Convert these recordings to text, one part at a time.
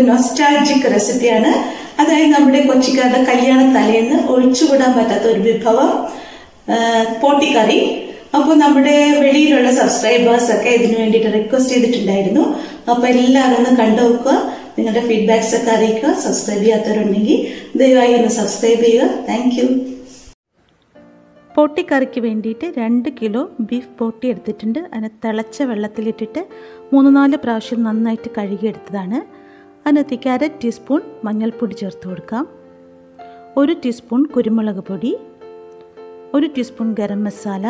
nostalgic റെസിപ്പിയാണ് അതായത് നമ്മുടെ കൊച്ചിക്കാരുടെ കല്യാണ തലേന്ന് ഒഴിച്ചുകൂടാൻ പറ്റാത്ത ഒരു വിഭവം ആ, പോട്ടിക്കറി അപ്പോൾ നമ്മുടെ വെളിയിലുള്ള സബ്സ്ക്രൈബേഴ്സ് ഒക്കെ ഇതിനു വേണ്ടിയിട്ട് റിക്വസ്റ്റ് ചെയ്തിട്ടുണ്ടായിരുന്നു അപ്പോൾ എല്ലാവരും ഒന്ന് കണ്ടു നോക്കുക നിങ്ങളുടെ ഫീഡ്ബാക്സ് ഒക്കെ അറിയിക്കുക സബ്സ്ക്രൈബ് ചെയ്യാത്തവരുണ്ടെങ്കിൽ ദയവായി ഒന്ന് സബ്സ്ക്രൈബ് ചെയ്യുക താങ്ക് യു പോട്ടിക്കറിക്ക് വേണ്ടിയിട്ട് രണ്ട് കിലോ ബീഫ് പോട്ടി എടുത്തിട്ടുണ്ട് അതിനെ തിളച്ച വെള്ളത്തിലിട്ടിട്ട് മൂന്ന് നാല് പ്രാവശ്യം നന്നായിട്ട് കഴുകിയെടുത്തതാണ് അതിനകത്തേക്ക് അര ടീസ്പൂൺ മഞ്ഞൾപ്പൊടി ചേർത്ത് കൊടുക്കാം ഒരു ടീസ്പൂൺ കുരുമുളക് പൊടി ഒരു ടീസ്പൂൺ ഗരം മസാല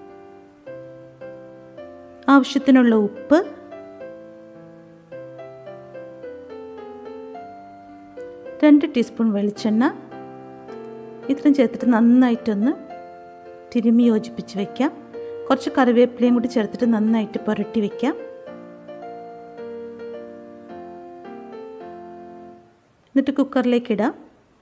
ആവശ്യത്തിനുള്ള ഉപ്പ് രണ്ട് ടീസ്പൂൺ വെളിച്ചെണ്ണ ഇത്രയും ചേർത്തിട്ട് നന്നായിട്ടൊന്ന് തിരുമ്മി യോജിപ്പിച്ച് വെക്കാം കുറച്ച് കറിവേപ്പിലയും കൂടി ചേർത്തിട്ട് നന്നായിട്ട് പുരട്ടി വെക്കാം എന്നിട്ട് കുക്കറിലേക്ക് ഇടാം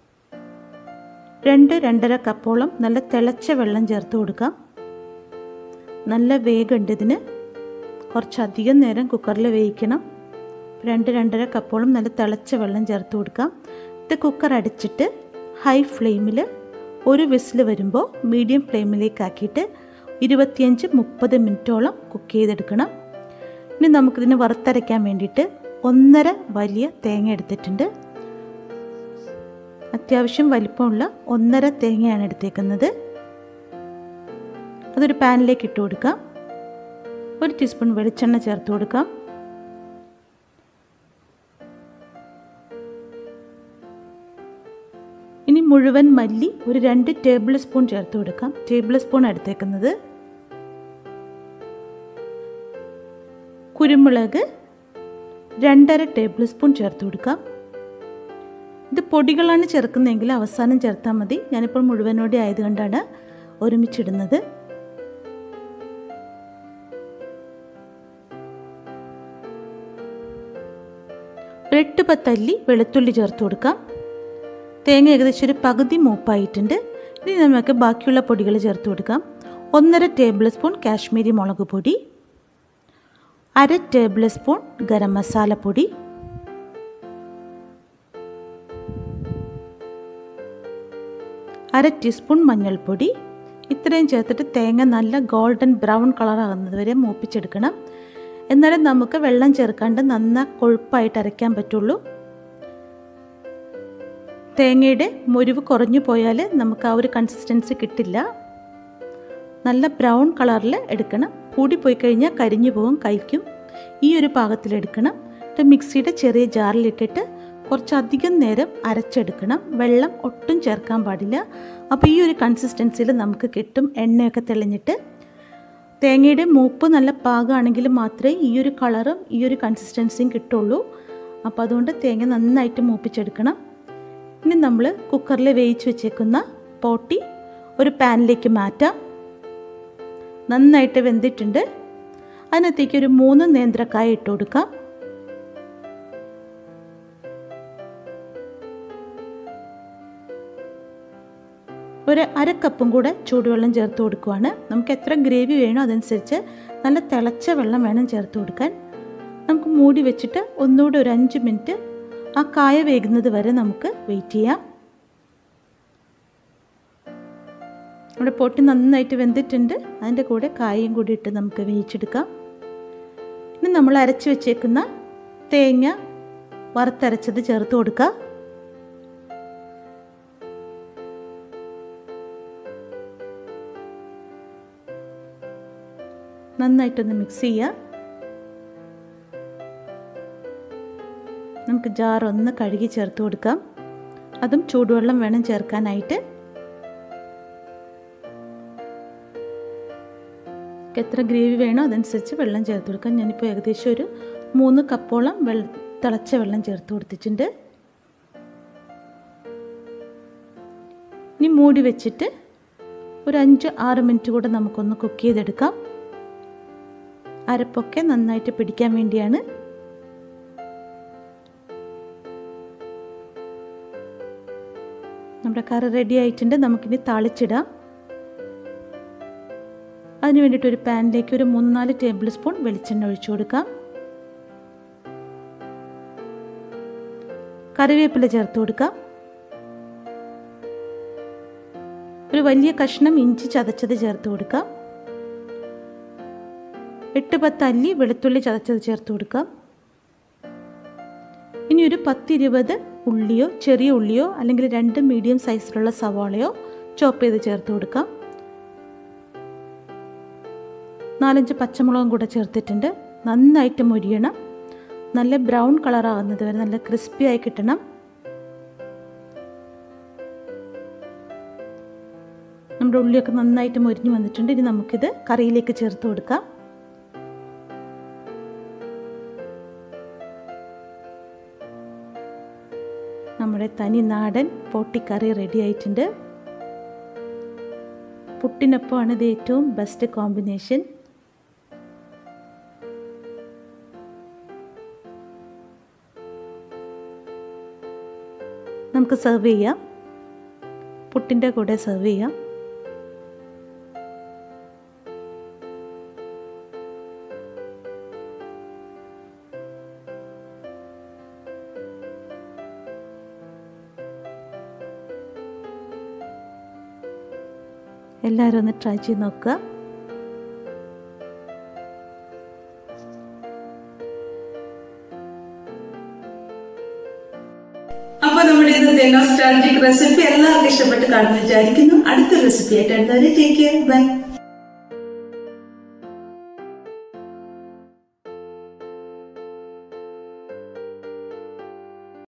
രണ്ട് രണ്ടര കപ്പോളം നല്ല തിളച്ച വെള്ളം ചേർത്ത് കൊടുക്കാം നല്ല വേഗമുണ്ട് ഇതിന് കുറച്ചധികം നേരം കുക്കറിൽ വേവിക്കണം രണ്ട് രണ്ടര കപ്പോളം നല്ല തിളച്ച വെള്ളം ചേർത്ത് കൊടുക്കാം ഇത് കുക്കർ അടിച്ചിട്ട് ഹൈ ഫ്ലെയിമിൽ ഒരു വിസിൽ വരുമ്പോൾ മീഡിയം ഫ്ലെയിമിലേക്ക് ആക്കിയിട്ട് ഇരുപത്തിയഞ്ച് മുപ്പത് മിനിറ്റോളം കുക്ക് ചെയ്തെടുക്കണം ഇനി നമുക്കിതിന് വറുത്തരയ്ക്കാൻ വേണ്ടിയിട്ട് ഒന്നര വലിയ തേങ്ങ എടുത്തിട്ടുണ്ട് അത്യാവശ്യം വലിപ്പമുള്ള ഒന്നര തേങ്ങയാണ് എടുത്തേക്കുന്നത് അതൊരു പാനിലേക്ക് ഇട്ട് കൊടുക്കാം ഒരു ടീസ്പൂൺ വെളിച്ചെണ്ണ ചേർത്ത് കൊടുക്കാം ഇനി മുഴുവൻ മല്ലി ഒരു രണ്ട് ടേബിൾ സ്പൂൺ ചേർത്ത് കൊടുക്കാം ടേബിൾ സ്പൂൺ എടുത്തേക്കുന്നത് കുരുമുളക് രണ്ടര ടേബിൾ സ്പൂൺ ചേർത്ത് കൊടുക്കാം ഇത് പൊടികളാണ് ചേർക്കുന്നതെങ്കിൽ അവസാനം ചേർത്താൽ മതി ഞാനിപ്പോൾ മുഴുവനോടെ ആയതുകൊണ്ടാണ് ഒരുമിച്ചിടുന്നത് ഒരു എട്ട് പത്തല്ലി വെളുത്തുള്ളി ചേർത്ത് കൊടുക്കാം തേങ്ങ ഏകദേശം ഒരു പകുതി മൂപ്പായിട്ടുണ്ട് ഇനി നമുക്ക് ബാക്കിയുള്ള പൊടികൾ ചേർത്ത് കൊടുക്കാം ഒന്നര ടേബിൾ സ്പൂൺ കാശ്മീരി മുളക് പൊടി അര ടേബിൾ സ്പൂൺ ഗരം മസാല പൊടി അര ടീസ്പൂൺ മഞ്ഞൾപ്പൊടി ഇത്രയും ചേർത്തിട്ട് തേങ്ങ നല്ല ഗോൾഡൻ ബ്രൗൺ കളർ ആകുന്നത് വരെ മൂപ്പിച്ചെടുക്കണം എന്നാലും നമുക്ക് വെള്ളം ചേർക്കാണ്ട് നന്ന കൊഴുപ്പായിട്ട് അരയ്ക്കാൻ പറ്റുള്ളൂ തേങ്ങയുടെ മുരിവ് കുറഞ്ഞു പോയാൽ നമുക്ക് ആ ഒരു കൺസിസ്റ്റൻസി കിട്ടില്ല നല്ല ബ്രൗൺ കളറിൽ എടുക്കണം കൂടിപ്പോയി കഴിഞ്ഞാൽ കരിഞ്ഞു പോകും കഴിക്കും ഈ ഒരു പാകത്തിലെടുക്കണം എന്നിട്ട് മിക്സിയുടെ ചെറിയ ജാറിലിട്ടിട്ട് കുറച്ചധികം നേരം അരച്ചെടുക്കണം വെള്ളം ഒട്ടും ചേർക്കാൻ പാടില്ല അപ്പോൾ ഈ ഒരു കൺസിസ്റ്റൻസിയിൽ നമുക്ക് കിട്ടും എണ്ണയൊക്കെ തെളിഞ്ഞിട്ട് തേങ്ങയുടെ മൂപ്പ് നല്ല പാകമാണെങ്കിൽ മാത്രമേ ഈ ഒരു കളറും ഈ ഒരു കൺസിസ്റ്റൻസിയും കിട്ടുള്ളൂ അപ്പോൾ അതുകൊണ്ട് തേങ്ങ നന്നായിട്ട് മൂപ്പിച്ചെടുക്കണം ഇനി നമ്മൾ കുക്കറിൽ വേവിച്ച് വെച്ചേക്കുന്ന പോട്ടി ഒരു പാനിലേക്ക് മാറ്റാം നന്നായിട്ട് വെന്തിട്ടുണ്ട് അതിനകത്തേക്ക് ഒരു മൂന്ന് നേന്ത്രക്കായ ഇട്ട് കൊടുക്കാം ഒരു അര കപ്പും കൂടെ ചൂടുവെള്ളം ചേർത്ത് കൊടുക്കുവാണ് നമുക്ക് എത്ര ഗ്രേവി വേണോ അതനുസരിച്ച് നല്ല തിളച്ച വെള്ളം വേണം ചേർത്ത് കൊടുക്കാൻ നമുക്ക് മൂടി വെച്ചിട്ട് ഒന്നുകൂടെ ഒരു അഞ്ച് മിനിറ്റ് ആ കായ വേകുന്നത് വരെ നമുക്ക് വെയിറ്റ് ചെയ്യാം നമ്മുടെ പൊട്ടി നന്നായിട്ട് വെന്തിട്ടുണ്ട് അതിൻ്റെ കൂടെ കായയും കൂടി ഇട്ട് നമുക്ക് വേവിച്ചെടുക്കാം ഇനി നമ്മൾ അരച്ച് വെച്ചേക്കുന്ന തേങ്ങ വറുത്തരച്ചത് ചേർത്ത് കൊടുക്കുക നന്നായിട്ടൊന്ന് മിക്സ് ചെയ്യുക നമുക്ക് ജാർ ഒന്ന് കഴുകി ചേർത്ത് കൊടുക്കാം അതും ചൂടുവെള്ളം വേണം ചേർക്കാനായിട്ട് എത്ര ഗ്രേവി വേണോ അതനുസരിച്ച് വെള്ളം ചേർത്ത് കൊടുക്കാം ഞാനിപ്പോൾ ഏകദേശം ഒരു മൂന്ന് കപ്പോളം വെള്ള തിളച്ച വെള്ളം ചേർത്ത് കൊടുത്തിട്ടുണ്ട് ഇനി മൂടി വെച്ചിട്ട് ഒരു അഞ്ച് ആറ് മിനിറ്റ് കൂടെ നമുക്കൊന്ന് കുക്ക് ചെയ്തെടുക്കാം അരപ്പൊക്കെ നന്നായിട്ട് പിടിക്കാൻ വേണ്ടിയാണ് നമ്മുടെ കറി റെഡി ആയിട്ടുണ്ട് നമുക്കിനി താളിച്ചിടാം അതിന് വേണ്ടിയിട്ട് ഒരു പാനിലേക്ക് ഒരു മൂന്ന് നാല് ടേബിൾ സ്പൂൺ വെളിച്ചെണ്ണ ഒഴിച്ചു കൊടുക്കാം കറിവേപ്പില ചേർത്ത് കൊടുക്കാം ഒരു വലിയ കഷ്ണം ഇഞ്ചി ചതച്ചത് ചേർത്ത് കൊടുക്കാം എട്ട് പത്ത് അല്ലി വെളുത്തുള്ളി ചതച്ചത് ചേർത്ത് കൊടുക്കാം ഇനി ഒരു പത്തിരുപത് ഉള്ളിയോ ചെറിയ ഉള്ളിയോ അല്ലെങ്കിൽ രണ്ട് മീഡിയം സൈസിലുള്ള സവാളയോ ചോപ്പ് ചെയ്ത് ചേർത്ത് കൊടുക്കാം നാലഞ്ച് പച്ചമുളകും കൂടെ ചേർത്തിട്ടുണ്ട് നന്നായിട്ട് മൊരിയണം നല്ല ബ്രൗൺ കളറാകുന്നത് വരെ നല്ല ക്രിസ്പി ആയി കിട്ടണം നമ്മുടെ ഉള്ളിയൊക്കെ നന്നായിട്ട് മൊരിഞ്ഞ് വന്നിട്ടുണ്ട് ഇനി നമുക്കിത് കറിയിലേക്ക് ചേർത്ത് കൊടുക്കാം നമ്മുടെ തനി നാടൻ പൊട്ടിക്കറി റെഡി ആയിട്ടുണ്ട് പുട്ടിനൊപ്പമാണ് ഇത് ഏറ്റവും ബെസ്റ്റ് കോമ്പിനേഷൻ നമുക്ക് സെർവ് ചെയ്യാം പുട്ടിൻ്റെ കൂടെ സെർവ് ചെയ്യാം എല്ലാവരും ഒന്ന് ട്രൈ ചെയ്ത് നോക്കുക അപ്പൊ നമ്മുടെ ഇന്നത്തെ നോസ്റ്റാൾജിക് റെസിപ്പി എല്ലാവർക്കും ഇഷ്ടപ്പെട്ട് കാണുമെന്ന് വിചാരിക്കുന്നു അടുത്ത റെസിപ്പി ആയിട്ട് അടുത്തവരെ ടേക്ക് കെയർ ബൈ